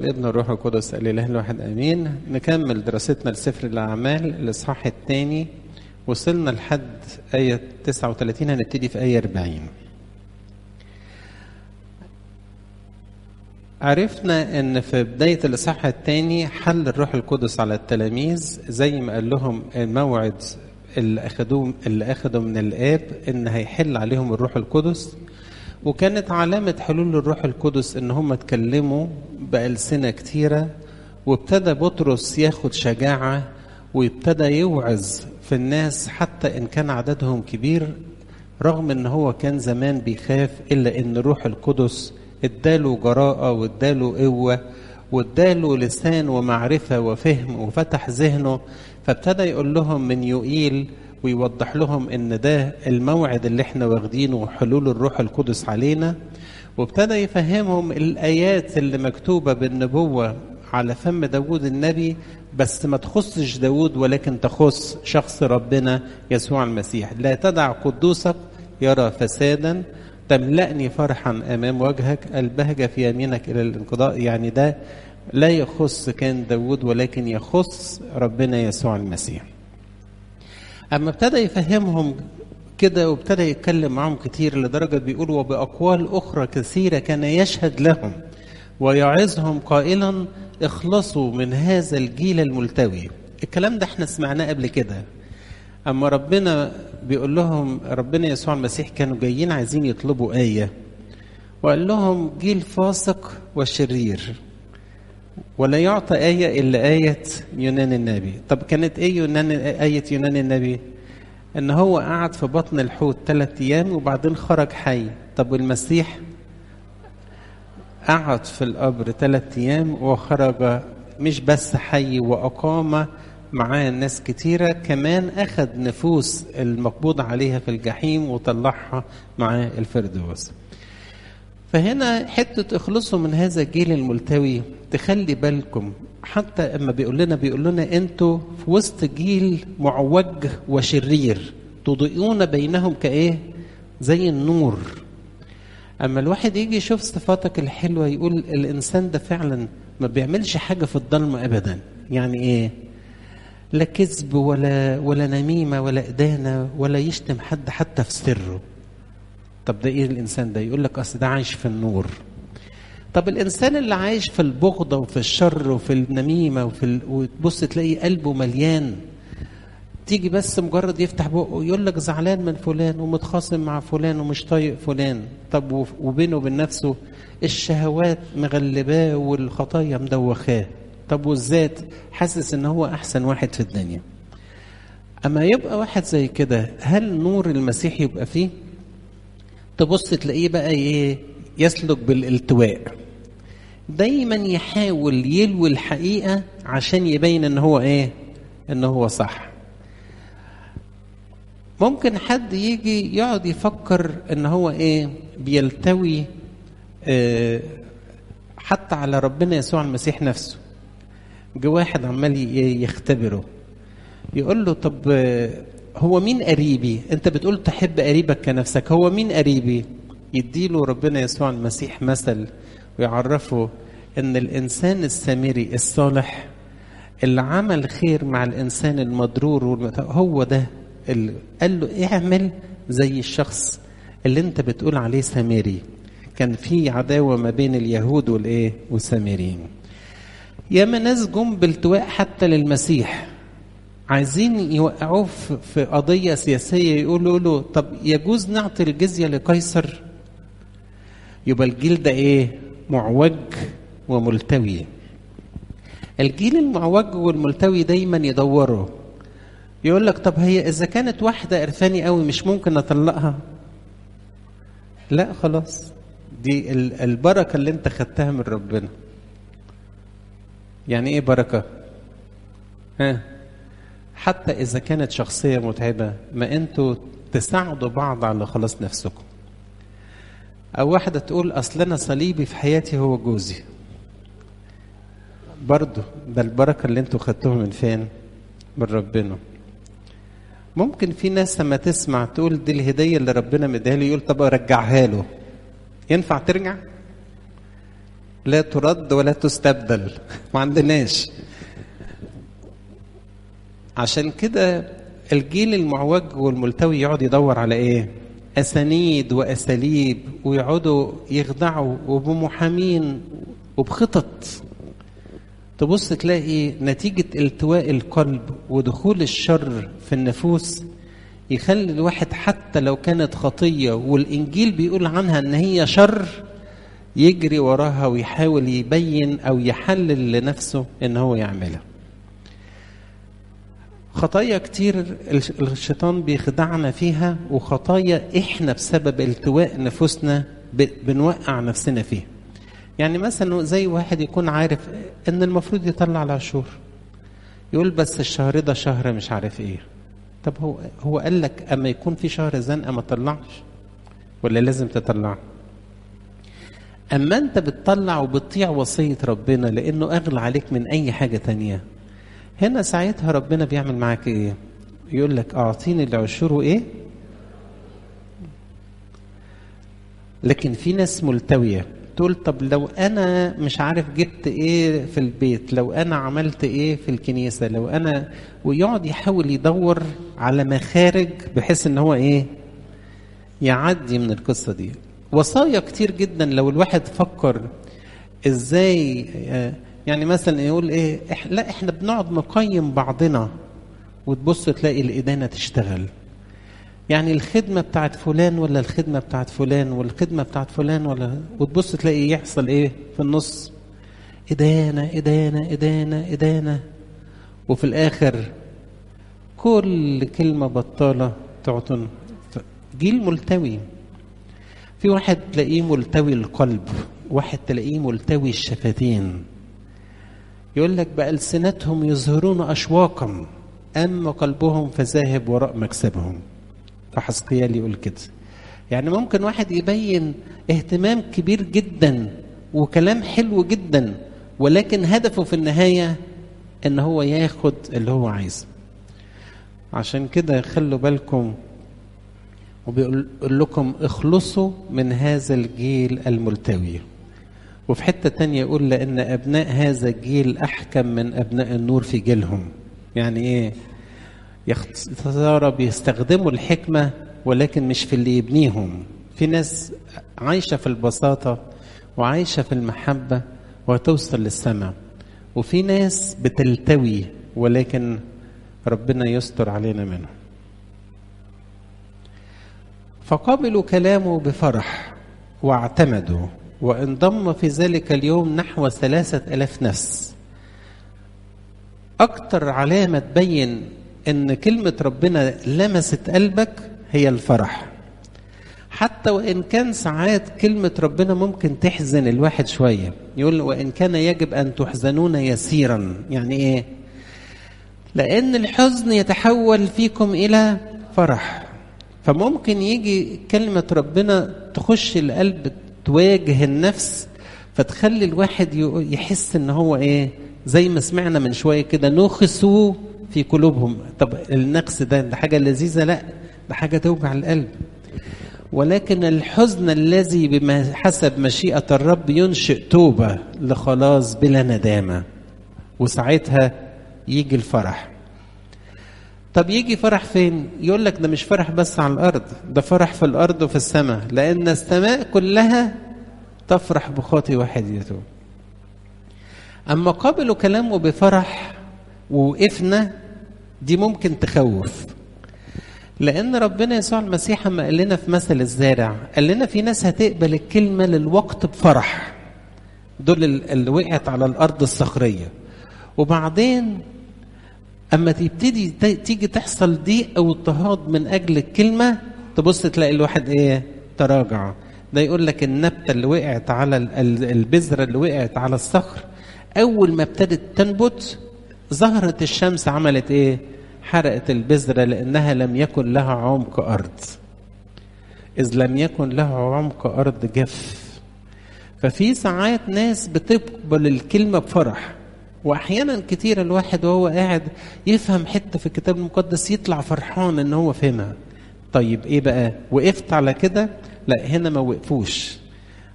والابن والروح القدس الاله الواحد امين نكمل دراستنا لسفر الاعمال الاصحاح الثاني وصلنا لحد ايه 39 هنبتدي في ايه 40 عرفنا ان في بدايه الاصحاح الثاني حل الروح القدس على التلاميذ زي ما قال لهم الموعد اللي اخذوه اللي اخذوا من الاب ان هيحل عليهم الروح القدس وكانت علامة حلول الروح القدس إن هم اتكلموا بألسنة كتيرة وابتدى بطرس ياخد شجاعة وابتدى يوعظ في الناس حتى إن كان عددهم كبير رغم إن هو كان زمان بيخاف إلا إن الروح القدس اداله جراءة واداله قوة واداله لسان ومعرفة وفهم وفتح ذهنه فابتدى يقول لهم من يقيل ويوضح لهم ان ده الموعد اللي احنا واخدينه وحلول الروح القدس علينا وابتدى يفهمهم الايات اللي مكتوبه بالنبوه على فم داود النبي بس ما تخصش داود ولكن تخص شخص ربنا يسوع المسيح لا تدع قدوسك يرى فسادا تملأني فرحا أمام وجهك البهجة في يمينك إلى الانقضاء يعني ده لا يخص كان داود ولكن يخص ربنا يسوع المسيح اما ابتدى يفهمهم كده وابتدى يتكلم معهم كتير لدرجة بيقول وبأقوال أخرى كثيرة كان يشهد لهم ويعظهم قائلا اخلصوا من هذا الجيل الملتوي الكلام ده احنا سمعناه قبل كده أما ربنا بيقول لهم ربنا يسوع المسيح كانوا جايين عايزين يطلبوا آية وقال لهم جيل فاسق وشرير ولا يعطى آية إلا آية يونان النبي طب كانت إيه يونان آية يونان النبي إن هو قعد في بطن الحوت ثلاث أيام وبعدين خرج حي طب والمسيح قعد في القبر ثلاث أيام وخرج مش بس حي وأقام معاه ناس كتيرة كمان أخذ نفوس المقبوض عليها في الجحيم وطلعها معاه الفردوس فهنا حتة اخلصوا من هذا الجيل الملتوي تخلي بالكم حتى اما بيقول لنا بيقول لنا انتوا في وسط جيل معوج وشرير تضيئون بينهم كايه زي النور اما الواحد يجي يشوف صفاتك الحلوه يقول الانسان ده فعلا ما بيعملش حاجه في الضلمه ابدا يعني ايه لا كذب ولا ولا نميمه ولا ادانه ولا يشتم حد حتى في سره طب ده ايه الانسان ده يقول لك اصل ده عايش في النور طب الانسان اللي عايش في البغضه وفي الشر وفي النميمه وفي ال... وتبص تلاقي قلبه مليان تيجي بس مجرد يفتح بقه يقول لك زعلان من فلان ومتخاصم مع فلان ومش طايق فلان طب وبينه وبين نفسه الشهوات مغلباه والخطايا مدوخاه طب والذات حاسس ان هو احسن واحد في الدنيا اما يبقى واحد زي كده هل نور المسيح يبقى فيه تبص تلاقيه بقى ايه يسلك بالالتواء دايما يحاول يلوي الحقيقة عشان يبين ان هو ايه ان هو صح ممكن حد يجي يقعد يفكر ان هو ايه بيلتوي اه حتى على ربنا يسوع المسيح نفسه جه واحد عمال يختبره يقول له طب هو مين قريبي انت بتقول تحب قريبك كنفسك هو مين قريبي يديله ربنا يسوع المسيح مثل ويعرفه ان الانسان السامري الصالح اللي عمل خير مع الانسان المضرور والمت... هو ده اللي قال له اعمل زي الشخص اللي انت بتقول عليه سامري كان في عداوه ما بين اليهود والايه والسامريين ياما ناس جم بالتواء حتى للمسيح عايزين يوقعوه في قضية سياسية يقولوا له طب يجوز نعطي الجزية لقيصر يبقى الجيل ده ايه معوج وملتوي الجيل المعوج والملتوي دايما يدوروا يقول لك طب هي اذا كانت واحدة قرفاني قوي مش ممكن اطلقها لا خلاص دي البركة اللي انت خدتها من ربنا يعني ايه بركة ها حتى إذا كانت شخصية متعبة ما أنتوا تساعدوا بعض على خلاص نفسكم أو واحدة تقول أصل أنا صليبي في حياتي هو جوزي برضه ده البركة اللي أنتوا خدتوها من فين؟ من ربنا ممكن في ناس لما تسمع تقول دي الهدية اللي ربنا مديها لي يقول طب أرجعها له ينفع ترجع؟ لا ترد ولا تستبدل ما عندناش عشان كده الجيل المعوج والملتوي يقعد يدور على ايه اسانيد واساليب ويقعدوا يخدعوا وبمحامين وبخطط تبص تلاقي نتيجة التواء القلب ودخول الشر في النفوس يخلي الواحد حتى لو كانت خطية والإنجيل بيقول عنها إن هي شر يجري وراها ويحاول يبين أو يحلل لنفسه إن هو يعملها خطايا كتير الشيطان بيخدعنا فيها وخطايا إحنا بسبب التواء نفوسنا بنوقع نفسنا فيها يعني مثلا زي واحد يكون عارف ان المفروض يطلع العشور يقول بس الشهر ده شهر مش عارف ايه طب هو هو قال لك اما يكون في شهر زنقه ما تطلعش ولا لازم تطلع اما انت بتطلع وبتطيع وصيه ربنا لانه اغلى عليك من اي حاجه تانية هنا ساعتها ربنا بيعمل معاك ايه يقول لك اعطيني العشور وايه لكن في ناس ملتويه تقول طب لو انا مش عارف جبت ايه في البيت لو انا عملت ايه في الكنيسه لو انا ويقعد يحاول يدور على مخارج بحيث ان هو ايه يعدي من القصه دي وصايا كتير جدا لو الواحد فكر ازاي يعني مثلا يقول ايه لا احنا بنقعد نقيم بعضنا وتبص تلاقي الادانه تشتغل يعني الخدمة بتاعت فلان ولا الخدمة بتاعت فلان والخدمة بتاعت فلان ولا وتبص تلاقي يحصل ايه في النص إدانة إدانة إدانة إدانة وفي الآخر كل كلمة بطالة تعطن جيل ملتوي في واحد تلاقيه ملتوي القلب واحد تلاقيه ملتوي الشفتين يقول لك بألسنتهم يظهرون أشواقا أما قلبهم فذاهب وراء مكسبهم فحسقيال يقول كده يعني ممكن واحد يبين اهتمام كبير جدا وكلام حلو جدا ولكن هدفه في النهاية ان هو ياخد اللي هو عايزه عشان كده خلوا بالكم وبيقول لكم اخلصوا من هذا الجيل الملتوي وفي حتة تانية يقول لأن أبناء هذا الجيل أحكم من أبناء النور في جيلهم يعني إيه يختار بيستخدموا الحكمة ولكن مش في اللي يبنيهم في ناس عايشة في البساطة وعايشة في المحبة وتوصل للسماء وفي ناس بتلتوي ولكن ربنا يستر علينا منه فقبلوا كلامه بفرح واعتمدوا وانضم في ذلك اليوم نحو ثلاثة ألاف نفس أكتر علامة تبين ان كلمة ربنا لمست قلبك هي الفرح حتى وان كان ساعات كلمة ربنا ممكن تحزن الواحد شوية يقول وان كان يجب ان تحزنون يسيرا يعني ايه لان الحزن يتحول فيكم الى فرح فممكن يجي كلمة ربنا تخش القلب تواجه النفس فتخلي الواحد يحس ان هو ايه زي ما سمعنا من شوية كده نخسوا في قلوبهم طب النقص ده ده حاجة لذيذة لا ده حاجة توجع القلب ولكن الحزن الذي بما حسب مشيئة الرب ينشئ توبة لخلاص بلا ندامة وساعتها يجي الفرح طب يجي فرح فين يقول لك ده مش فرح بس على الأرض ده فرح في الأرض وفي السماء لأن السماء كلها تفرح بخاطي واحد يتوب أما قبلوا كلامه بفرح ووقفنا دي ممكن تخوف لأن ربنا يسوع المسيح ما قال لنا في مثل الزارع قال لنا في ناس هتقبل الكلمة للوقت بفرح دول اللي وقعت على الأرض الصخرية وبعدين أما تبتدي تيجي تحصل ضيق أو اضطهاد من أجل الكلمة تبص تلاقي الواحد إيه تراجع ده يقول لك النبتة اللي وقعت على البذرة اللي وقعت على الصخر أول ما ابتدت تنبت ظهرت الشمس عملت ايه حرقت البذره لانها لم يكن لها عمق ارض اذ لم يكن لها عمق ارض جف ففي ساعات ناس بتقبل الكلمه بفرح واحيانا كتير الواحد وهو قاعد يفهم حته في الكتاب المقدس يطلع فرحان ان هو فهمها طيب ايه بقى وقفت على كده لا هنا ما وقفوش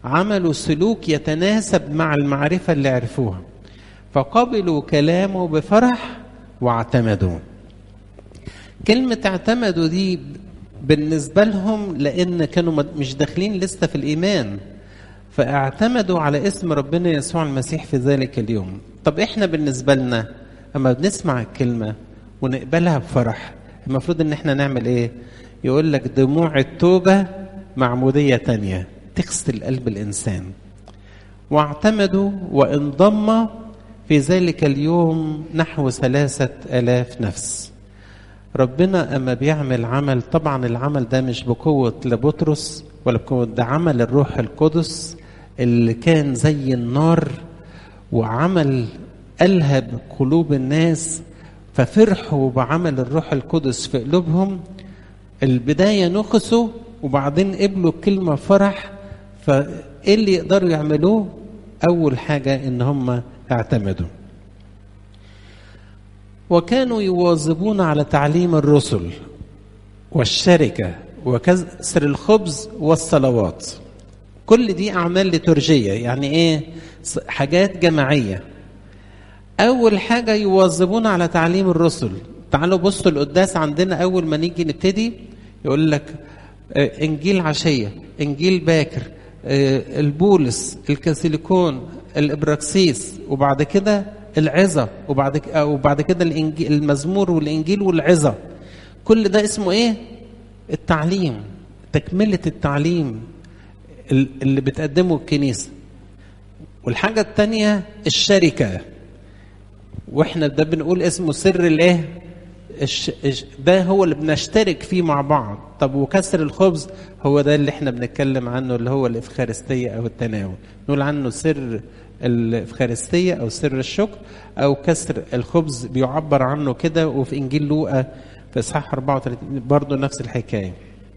عملوا سلوك يتناسب مع المعرفة اللي عرفوها فقبلوا كلامه بفرح واعتمدوا كلمة اعتمدوا دي بالنسبة لهم لأن كانوا مش داخلين لسه في الإيمان فاعتمدوا على اسم ربنا يسوع المسيح في ذلك اليوم طب احنا بالنسبة لنا اما بنسمع الكلمة ونقبلها بفرح المفروض ان احنا نعمل ايه يقول لك دموع التوبة معمودية تانية تغسل قلب الإنسان واعتمدوا وانضم في ذلك اليوم نحو ثلاثة ألاف نفس ربنا أما بيعمل عمل طبعا العمل ده مش بقوة لبطرس ولا بقوة ده عمل الروح القدس اللي كان زي النار وعمل ألهب قلوب الناس ففرحوا بعمل الروح القدس في قلوبهم البداية نقصوا وبعدين قبلوا الكلمة فرح فإيه اللي يقدروا يعملوه أول حاجة إن هم اعتمدوا وكانوا يواظبون على تعليم الرسل والشركة وكسر الخبز والصلوات كل دي أعمال لترجية يعني إيه حاجات جماعية أول حاجة يواظبون على تعليم الرسل تعالوا بصوا القداس عندنا أول ما نيجي نبتدي يقول لك إنجيل عشية إنجيل باكر البولس الكاسيليكون الإبراكسيس وبعد كده العظة وبعد وبعد كده الإنجيل المزمور والإنجيل والعظة كل ده اسمه إيه؟ التعليم تكملة التعليم اللي بتقدمه الكنيسة والحاجة الثانية الشركة واحنا ده بنقول اسمه سر الايه ده هو اللي بنشترك فيه مع بعض طب وكسر الخبز هو ده اللي احنا بنتكلم عنه اللي هو الافخارستيه او التناول نقول عنه سر الافخارستيه او سر الشكر او كسر الخبز بيعبر عنه كده وفي انجيل لوقا في اصحاح 34 برضه نفس الحكايه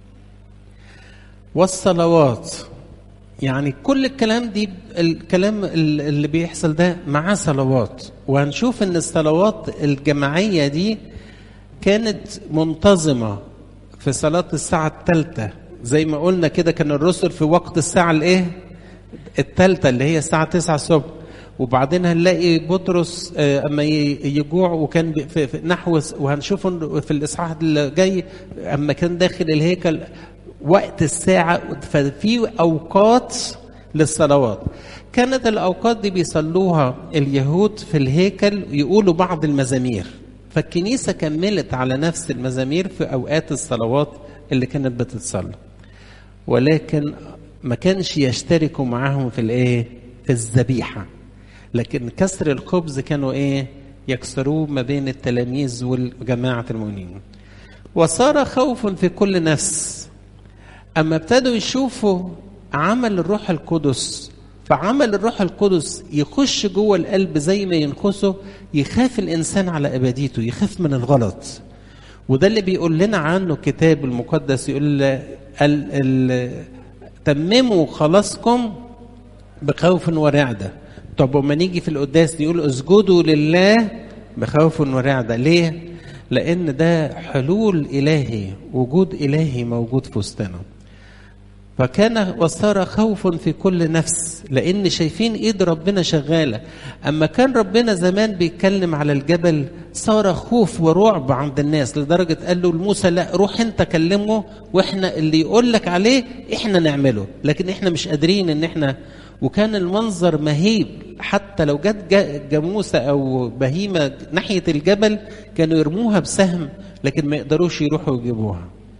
والصلوات يعني كل الكلام دي الكلام اللي بيحصل ده معاه صلوات وهنشوف ان الصلوات الجماعيه دي كانت منتظمه في صلاه الساعه الثالثه زي ما قلنا كده كان الرسل في وقت الساعه الايه الثالثه اللي هي الساعه 9 الصبح وبعدين هنلاقي بطرس اما يجوع وكان في نحو وهنشوفه في الاصحاح اللي جاي اما كان داخل الهيكل وقت الساعة ففي أوقات للصلوات كانت الأوقات دي بيصلوها اليهود في الهيكل يقولوا بعض المزامير فالكنيسة كملت على نفس المزامير في أوقات الصلوات اللي كانت بتتصلى ولكن ما كانش يشتركوا معاهم في الايه في الذبيحة لكن كسر الخبز كانوا ايه يكسروه ما بين التلاميذ وجماعة المؤمنين وصار خوف في كل نفس أما ابتدوا يشوفوا عمل الروح القدس فعمل الروح القدس يخش جوه القلب زي ما ينخسه يخاف الإنسان على أبديته يخاف من الغلط وده اللي بيقول لنا عنه الكتاب المقدس يقول ال ال تمموا خلاصكم بخوف ورعدة طب وما نيجي في القداس يقول اسجدوا لله بخوف ورعدة ليه؟ لأن ده حلول إلهي وجود إلهي موجود في وسطنا فكان وصار خوف في كل نفس لان شايفين ايد ربنا شغاله اما كان ربنا زمان بيتكلم على الجبل صار خوف ورعب عند الناس لدرجه قال له لموسى لا روح انت كلمه واحنا اللي يقول لك عليه احنا نعمله لكن احنا مش قادرين ان احنا وكان المنظر مهيب حتى لو جت جاموسه او بهيمه ناحيه الجبل كانوا يرموها بسهم لكن ما يقدروش يروحوا يجيبوها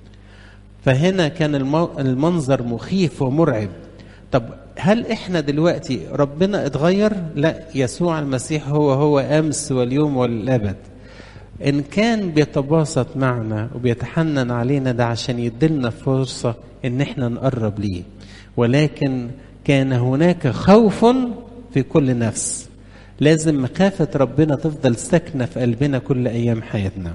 فهنا كان المنظر مخيف ومرعب طب هل احنا دلوقتي ربنا اتغير لا يسوع المسيح هو هو امس واليوم والابد ان كان بيتباسط معنا وبيتحنن علينا ده عشان يدلنا فرصه ان احنا نقرب ليه ولكن كان هناك خوف في كل نفس لازم مخافه ربنا تفضل ساكنه في قلبنا كل ايام حياتنا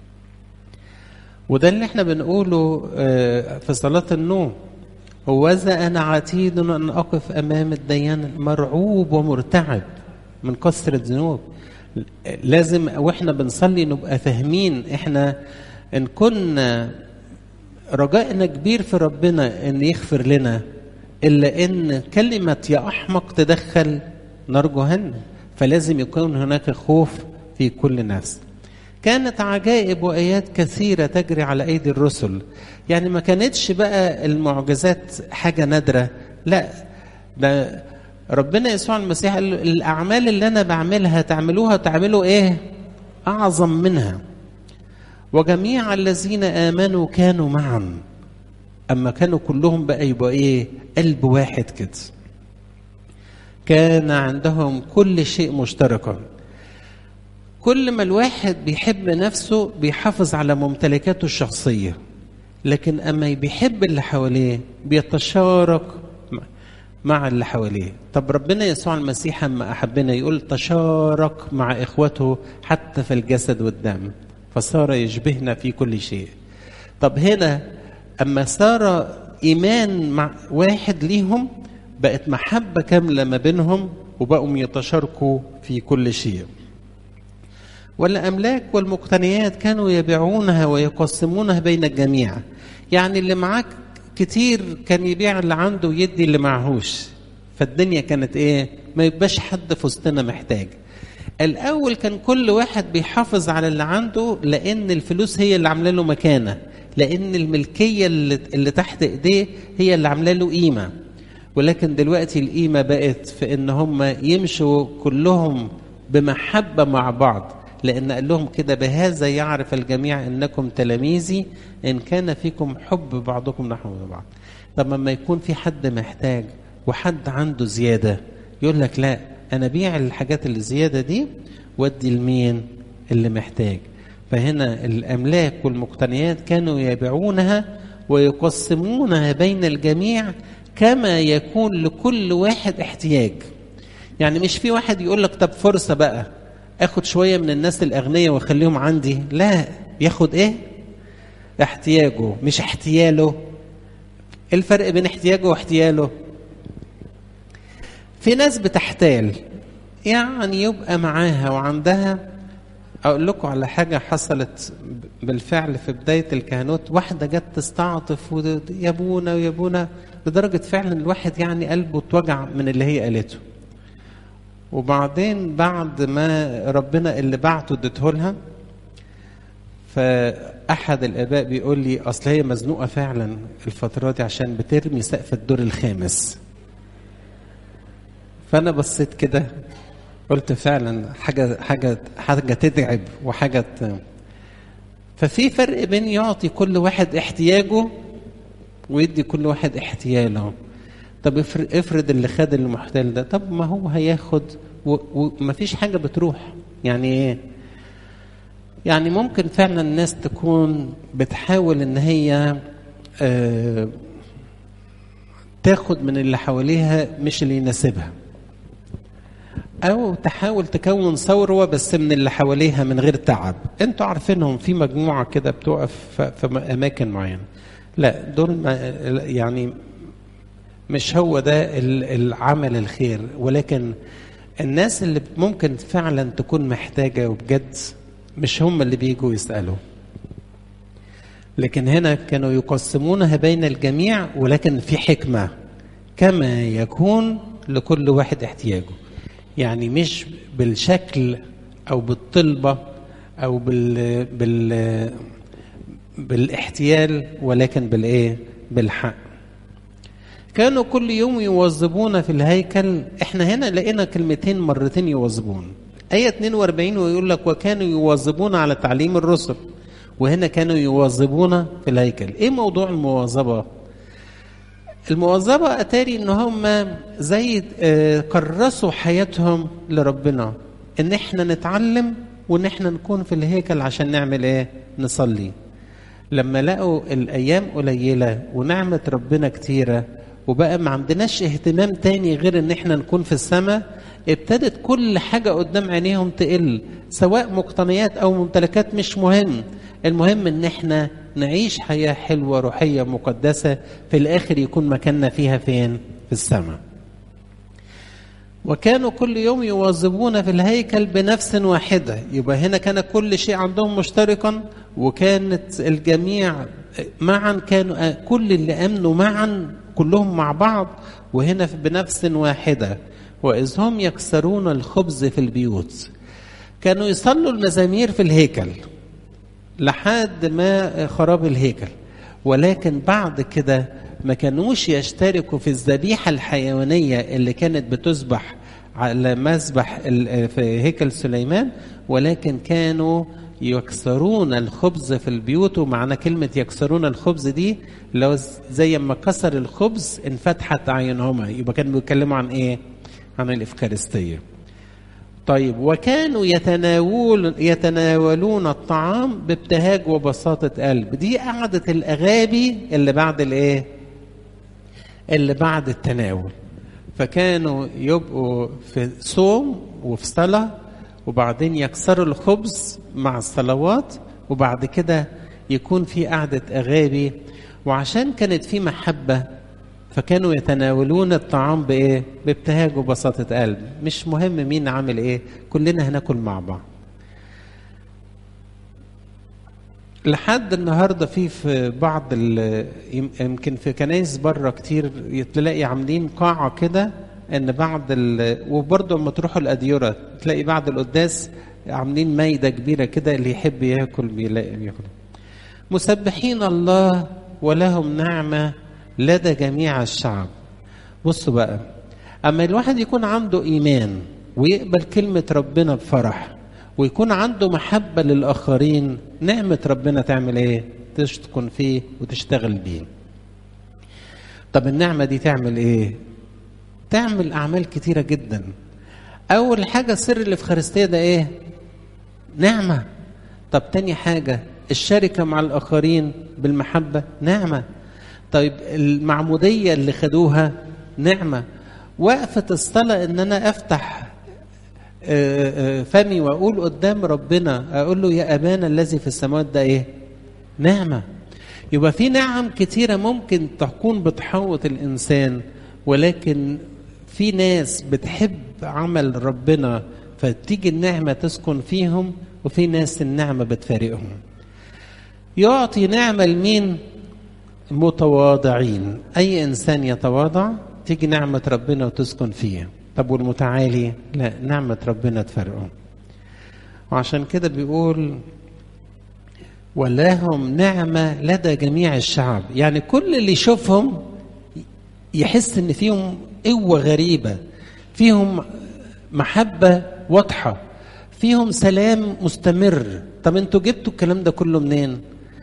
وده اللي احنا بنقوله في صلاة النوم هوذا أنا عتيد أن أقف أمام الديان مرعوب ومرتعب من كثرة ذنوب لازم واحنا بنصلي نبقى فاهمين احنا ان كنا رجائنا كبير في ربنا ان يغفر لنا إلا إن كلمة يا أحمق تدخل نار جهنم فلازم يكون هناك خوف في كل نفس كانت عجائب وآيات كثيرة تجري على أيدي الرسل يعني ما كانتش بقى المعجزات حاجة نادرة لا ده ربنا يسوع المسيح قال له الأعمال اللي أنا بعملها تعملوها تعملوا إيه أعظم منها وجميع الذين آمنوا كانوا معا أما كانوا كلهم بقى يبقى إيه قلب واحد كده كان عندهم كل شيء مشتركا كل ما الواحد بيحب نفسه بيحافظ على ممتلكاته الشخصية لكن أما بيحب اللي حواليه بيتشارك مع اللي حواليه طب ربنا يسوع المسيح أما أحبنا يقول تشارك مع إخوته حتى في الجسد والدم فصار يشبهنا في كل شيء طب هنا أما صار إيمان مع واحد ليهم بقت محبة كاملة ما بينهم وبقوا يتشاركوا في كل شيء والأملاك والمقتنيات كانوا يبيعونها ويقسمونها بين الجميع يعني اللي معاك كتير كان يبيع اللي عنده ويدي اللي معهوش فالدنيا كانت ايه ما يبقاش حد في وسطنا محتاج الاول كان كل واحد بيحافظ على اللي عنده لان الفلوس هي اللي عامله له مكانه لان الملكيه اللي, اللي تحت ايديه هي اللي عامله له قيمه ولكن دلوقتي القيمه بقت في ان هم يمشوا كلهم بمحبه مع بعض لأن قال لهم كده بهذا يعرف الجميع أنكم تلاميذي إن كان فيكم حب بعضكم نحو بعض طب لما يكون في حد محتاج وحد عنده زيادة يقول لك لا أنا بيع الحاجات اللي زيادة دي وادي لمين اللي محتاج فهنا الأملاك والمقتنيات كانوا يبيعونها ويقسمونها بين الجميع كما يكون لكل واحد احتياج يعني مش في واحد يقول لك طب فرصة بقى اخد شويه من الناس الاغنياء واخليهم عندي لا ياخد ايه احتياجه مش احتياله ايه الفرق بين احتياجه واحتياله في ناس بتحتال يعني يبقى معاها وعندها اقول لكم على حاجه حصلت بالفعل في بدايه الكهنوت واحده جت تستعطف يا ابونا ويا ابونا لدرجه فعلا الواحد يعني قلبه اتوجع من اللي هي قالته وبعدين بعد ما ربنا اللي بعته اديته لها فاحد الاباء بيقول لي اصل هي مزنوقه فعلا الفتره دي عشان بترمي سقف الدور الخامس فانا بصيت كده قلت فعلا حاجه حاجه حاجه تتعب وحاجه ت... ففي فرق بين يعطي كل واحد احتياجه ويدي كل واحد احتياله طب افرض اللي خد المحتال ده طب ما هو هياخد ومفيش حاجه بتروح يعني ايه يعني ممكن فعلا الناس تكون بتحاول ان هي آه تاخد من اللي حواليها مش اللي يناسبها او تحاول تكون ثروه بس من اللي حواليها من غير تعب انتوا عارفينهم في مجموعه كده بتقف في اماكن معينه لا دول ما يعني مش هو ده العمل الخير ولكن الناس اللي ممكن فعلا تكون محتاجة وبجد مش هم اللي بيجوا يسألوا لكن هنا كانوا يقسمونها بين الجميع ولكن في حكمة كما يكون لكل واحد احتياجه يعني مش بالشكل أو بالطلبة أو بال, بال بالاحتيال ولكن بالايه بالحق كانوا كل يوم يوظبون في الهيكل احنا هنا لقينا كلمتين مرتين يوظبون آية 42 ويقول لك وكانوا يواظبون على تعليم الرسل وهنا كانوا يواظبون في الهيكل ايه موضوع المواظبة المواظبة أتاري إن هم زي كرسوا حياتهم لربنا إن إحنا نتعلم وإن إحنا نكون في الهيكل عشان نعمل إيه؟ نصلي. لما لقوا الأيام قليلة ونعمة ربنا كتيرة وبقى ما عندناش اهتمام تاني غير إن إحنا نكون في السماء ابتدت كل حاجة قدام عينيهم تقل سواء مقتنيات أو ممتلكات مش مهم المهم إن إحنا نعيش حياة حلوة روحية مقدسة في الآخر يكون مكاننا فيها فين؟ في السماء وكانوا كل يوم يواظبون في الهيكل بنفس واحدة يبقى هنا كان كل شيء عندهم مشتركا وكانت الجميع معا كانوا كل اللي أمنوا معا كلهم مع بعض وهنا بنفس واحدة وإذ هم يكسرون الخبز في البيوت كانوا يصلوا المزامير في الهيكل لحد ما خراب الهيكل ولكن بعد كده ما كانوش يشتركوا في الذبيحة الحيوانية اللي كانت بتذبح على مذبح في هيكل سليمان ولكن كانوا يكسرون الخبز في البيوت ومعنى كلمة يكسرون الخبز دي لو زي ما كسر الخبز انفتحت أعينهما يبقى كانوا بيتكلموا عن إيه؟ عن الإفكارستية طيب وكانوا يتناول يتناولون الطعام بابتهاج وبساطة قلب دي قعدة الأغابي اللي بعد الإيه؟ اللي بعد التناول فكانوا يبقوا في صوم وفي صلاة وبعدين يكسروا الخبز مع الصلوات وبعد كده يكون في قعدة أغابي وعشان كانت في محبة فكانوا يتناولون الطعام بإيه؟ بابتهاج وبساطة قلب مش مهم مين عامل إيه كلنا هناكل مع بعض لحد النهارده في في بعض يمكن في كنايس بره كتير تلاقي عاملين قاعه كده ان بعد ال... وبرضه لما تروحوا الاديره تلاقي بعد القداس عاملين مايده كبيره كده اللي يحب ياكل بيلاقي بياكل مسبحين الله ولهم نعمه لدى جميع الشعب بصوا بقى اما الواحد يكون عنده ايمان ويقبل كلمه ربنا بفرح ويكون عنده محبة للآخرين نعمة ربنا تعمل إيه؟ تسكن فيه وتشتغل بيه. طب النعمة دي تعمل إيه؟ تعمل أعمال كتيرة جدا. أول حاجة سر الإفخارستية ده إيه؟ نعمة. طب تاني حاجة الشركة مع الآخرين بالمحبة نعمة. طيب المعمودية اللي خدوها نعمة. وقفة الصلاة إن أنا أفتح فمي واقول قدام ربنا اقول له يا ابانا الذي في السماوات ده ايه نعمه يبقى في نعم كتيره ممكن تكون بتحوط الانسان ولكن في ناس بتحب عمل ربنا فتيجي النعمه تسكن فيهم وفي ناس النعمه بتفارقهم يعطي نعمه لمين متواضعين اي انسان يتواضع تيجي نعمه ربنا وتسكن فيه طب والمتعالي لا نعمة ربنا تفرقه وعشان كده بيقول ولهم نعمة لدى جميع الشعب يعني كل اللي يشوفهم يحس ان فيهم قوة غريبة فيهم محبة واضحة فيهم سلام مستمر طب انتوا جبتوا الكلام ده كله منين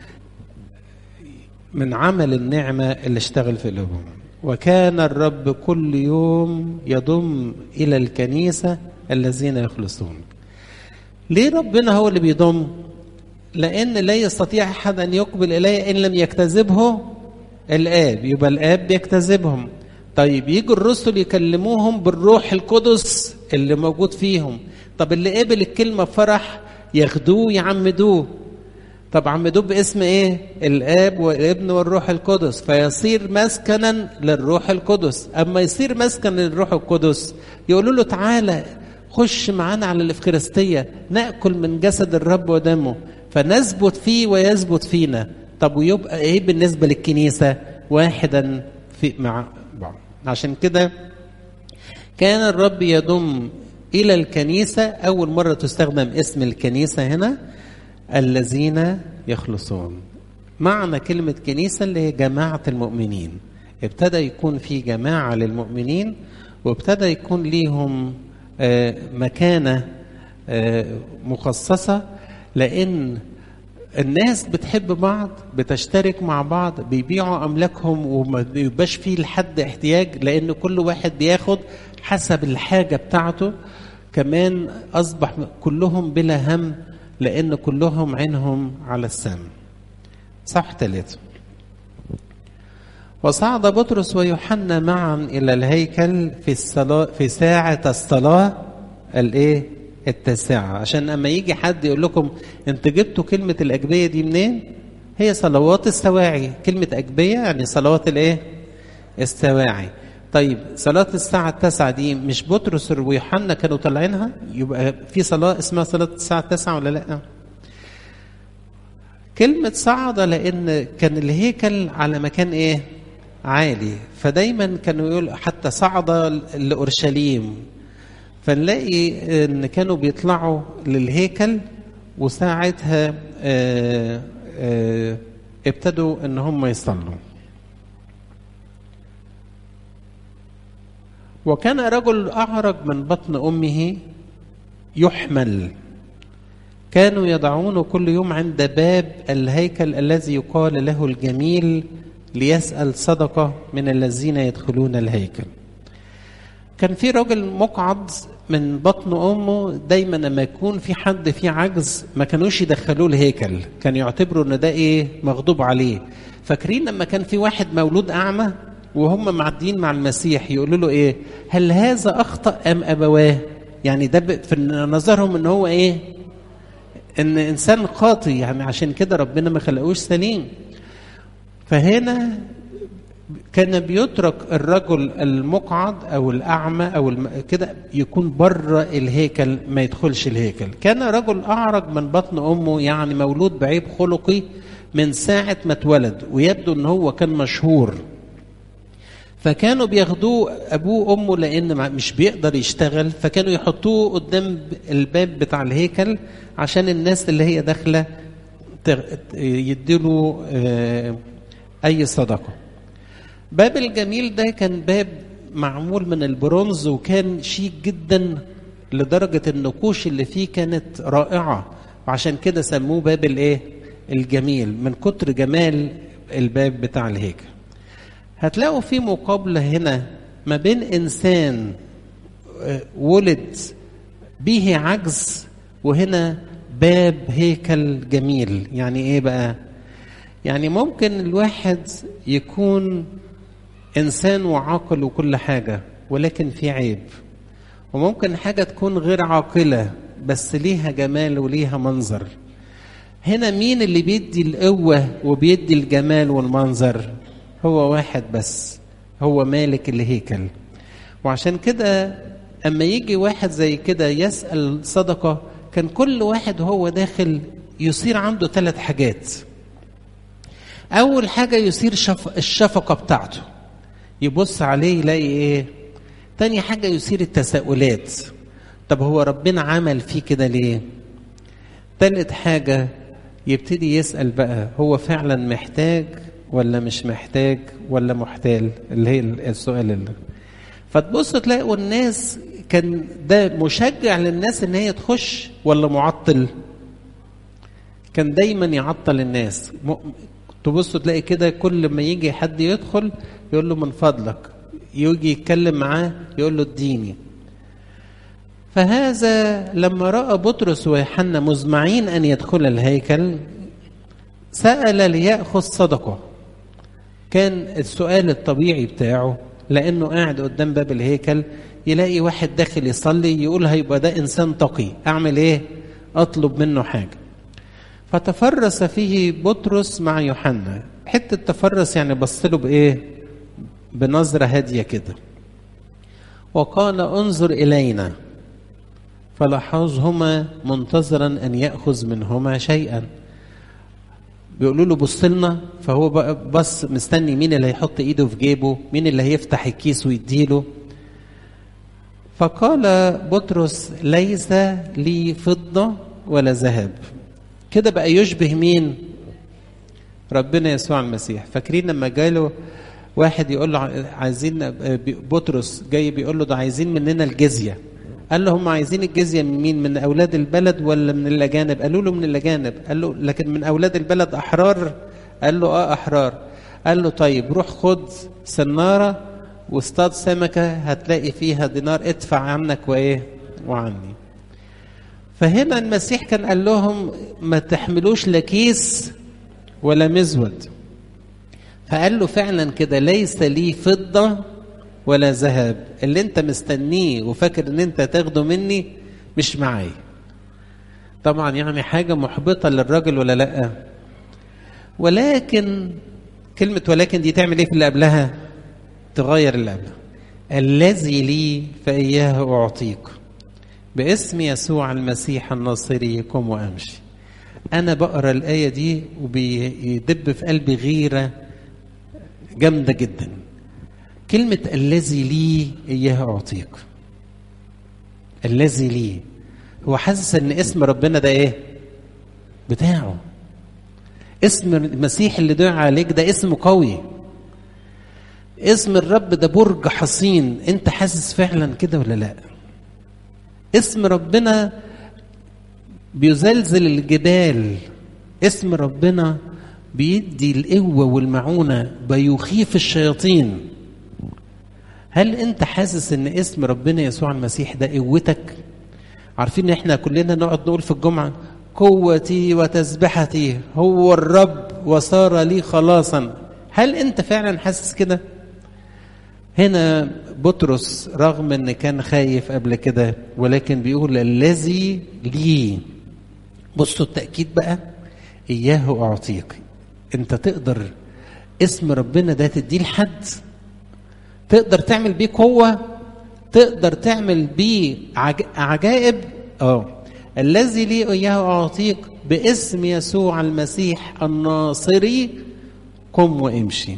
من عمل النعمة اللي اشتغل في قلوبهم وكان الرب كل يوم يضم الى الكنيسه الذين يخلصون ليه ربنا هو اللي بيضم لان لا يستطيع احد ان يقبل الي ان لم يجتذبه الاب يبقى الاب بيجتذبهم طيب يجوا الرسل يكلموهم بالروح القدس اللي موجود فيهم طب اللي قبل الكلمه بفرح ياخدوه يعمدوه طب عمدوه باسم ايه الاب والابن والروح القدس فيصير مسكنا للروح القدس اما يصير مسكن للروح القدس يقولوا له تعالى خش معانا على الافخارستيه ناكل من جسد الرب ودمه فنثبت فيه ويثبت فينا طب ويبقى ايه بالنسبه للكنيسه واحدا في مع بعض عشان كده كان الرب يضم الى الكنيسه اول مره تستخدم اسم الكنيسه هنا الذين يخلصون معنى كلمة كنيسة اللي هي جماعة المؤمنين ابتدى يكون في جماعة للمؤمنين وابتدى يكون ليهم مكانة مخصصة لأن الناس بتحب بعض بتشترك مع بعض بيبيعوا أملاكهم وما بيبقاش فيه لحد احتياج لأن كل واحد بياخد حسب الحاجة بتاعته كمان أصبح كلهم بلا هم لأن كلهم عينهم على السم صح ثلاثة وصعد بطرس ويوحنا معا إلى الهيكل في الصلاة في ساعة الصلاة الإيه؟ التاسعة عشان أما يجي حد يقول لكم أنت جبتوا كلمة الأجبية دي منين؟ هي صلوات السواعي كلمة أجبية يعني صلوات الإيه؟ السواعي طيب صلاة الساعة التاسعة دي مش بطرس ويوحنا كانوا طالعينها يبقى في صلاة اسمها صلاة الساعة التاسعة ولا لأ؟ كلمة صعد لأن كان الهيكل على مكان إيه؟ عالي فدايما كانوا يقول حتى صعد لأورشليم فنلاقي ان كانوا بيطلعوا للهيكل وساعتها آه، آه، ابتدوا ان هم يصلوا وكان رجل اعرج من بطن امه يحمل كانوا يضعونه كل يوم عند باب الهيكل الذي يقال له الجميل ليسأل صدقة من الذين يدخلون الهيكل كان في راجل مقعد من بطن امه دايما لما يكون في حد فيه عجز ما كانوش يدخلوه الهيكل كان يعتبروا ان ده ايه مغضوب عليه فاكرين لما كان في واحد مولود اعمى وهم معديين مع المسيح يقولوا له ايه هل هذا اخطا ام ابواه يعني ده ب- في نظرهم ان هو ايه ان انسان خاطي يعني عشان كده ربنا ما خلقوش سليم فهنا كان بيترك الرجل المقعد او الاعمى او الم... كده يكون بره الهيكل ما يدخلش الهيكل كان رجل اعرج من بطن امه يعني مولود بعيب خلقي من ساعه ما اتولد ويبدو ان هو كان مشهور فكانوا بياخدوه ابوه وامه لان ما- مش بيقدر يشتغل فكانوا يحطوه قدام الباب بتاع الهيكل عشان الناس اللي هي داخله تغ- يديله آه، اي صدقه باب الجميل ده كان باب معمول من البرونز وكان شيك جدا لدرجة النقوش اللي فيه كانت رائعة وعشان كده سموه باب الايه الجميل من كتر جمال الباب بتاع الهيكل هتلاقوا في مقابلة هنا ما بين إنسان آه، ولد به عجز وهنا باب هيكل جميل يعني ايه بقى يعني ممكن الواحد يكون انسان وعاقل وكل حاجه ولكن في عيب وممكن حاجه تكون غير عاقله بس ليها جمال وليها منظر هنا مين اللي بيدي القوه وبيدي الجمال والمنظر هو واحد بس هو مالك الهيكل وعشان كده اما يجي واحد زي كده يسال صدقه كان كل واحد وهو داخل يصير عنده ثلاث حاجات اول حاجه يصير شف... الشفقه بتاعته يبص عليه يلاقي ايه تاني حاجه يثير التساؤلات طب هو ربنا عمل فيه كده ليه تالت حاجه يبتدي يسال بقى هو فعلا محتاج ولا مش محتاج ولا محتال اللي هي السؤال اللي فتبص تلاقوا الناس كان ده مشجع للناس ان هي تخش ولا معطل كان دايما يعطل الناس م- تبص تلاقي كده كل ما يجي حد يدخل يقول له من فضلك يجي يتكلم معاه يقول له اديني فهذا لما راى بطرس ويوحنا مزمعين ان يدخل الهيكل سال لياخذ صدقه كان السؤال الطبيعي بتاعه لانه قاعد قدام باب الهيكل يلاقي واحد داخل يصلي يقول هيبقى ده انسان تقي اعمل ايه اطلب منه حاجه فتفرس فيه بطرس مع يوحنا حته تفرس يعني بص له بايه بنظره هاديه كده وقال انظر الينا فلاحظهما منتظرا ان ياخذ منهما شيئا بيقولوا له بص لنا فهو بقى بص مستني مين اللي هيحط ايده في جيبه مين اللي هيفتح الكيس ويديله فقال بطرس ليس لي فضة ولا ذهب كده بقى يشبه مين ربنا يسوع المسيح فاكرين لما جاله واحد يقول له عايزين بطرس جاي بيقول له ده عايزين مننا الجزيه قال له هم عايزين الجزيه من مين من اولاد البلد ولا من الاجانب قالوا له من الاجانب قال له لكن من اولاد البلد احرار قال له اه احرار قال له طيب روح خد سناره واصطاد سمكه هتلاقي فيها دينار ادفع عنك وايه وعني فهنا المسيح كان قال لهم ما تحملوش لا كيس ولا مزود فقال له فعلا كده ليس لي فضه ولا ذهب اللي انت مستنيه وفاكر ان انت تاخده مني مش معايا طبعا يعني حاجة محبطة للراجل ولا لا ولكن كلمة ولكن دي تعمل ايه في اللي قبلها تغير اللي قبلها الذي لي فإياه أعطيك باسم يسوع المسيح الناصري قم وأمشي أنا بقرأ الآية دي وبيدب في قلبي غيرة جامدة جدا كلمة الذي لي إياه أعطيك الذي لي هو حاسس ان اسم ربنا ده ايه بتاعه اسم المسيح اللي دعا عليك ده اسم قوي اسم الرب ده برج حصين انت حاسس فعلا كده ولا لا اسم ربنا بيزلزل الجبال اسم ربنا بيدي القوة والمعونة بيخيف الشياطين هل انت حاسس ان اسم ربنا يسوع المسيح ده قوتك عارفين ان احنا كلنا نقعد نقول في الجمعة قوتي وتسبحتي هو الرب وصار لي خلاصا هل انت فعلا حاسس كده هنا بطرس رغم ان كان خايف قبل كده ولكن بيقول الذي لي بصوا التأكيد بقى إياه أعطيك أنت تقدر اسم ربنا ده تديه لحد تقدر تعمل بيه قوة تقدر تعمل بيه عج... عجائب اه الذي لي إياه أعطيك باسم يسوع المسيح الناصري قم وامشي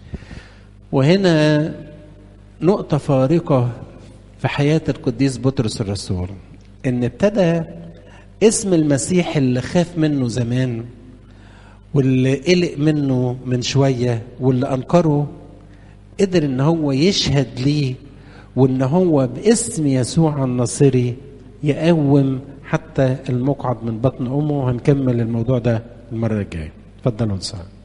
وهنا نقطة فارقة في حياة القديس بطرس الرسول إن ابتدى اسم المسيح اللي خاف منه زمان واللي قلق منه من شوية واللي أنكره قدر إن هو يشهد ليه وإن هو باسم يسوع الناصري يقوم حتى المقعد من بطن أمه وهنكمل الموضوع ده المرة الجاية. اتفضلوا نصلي.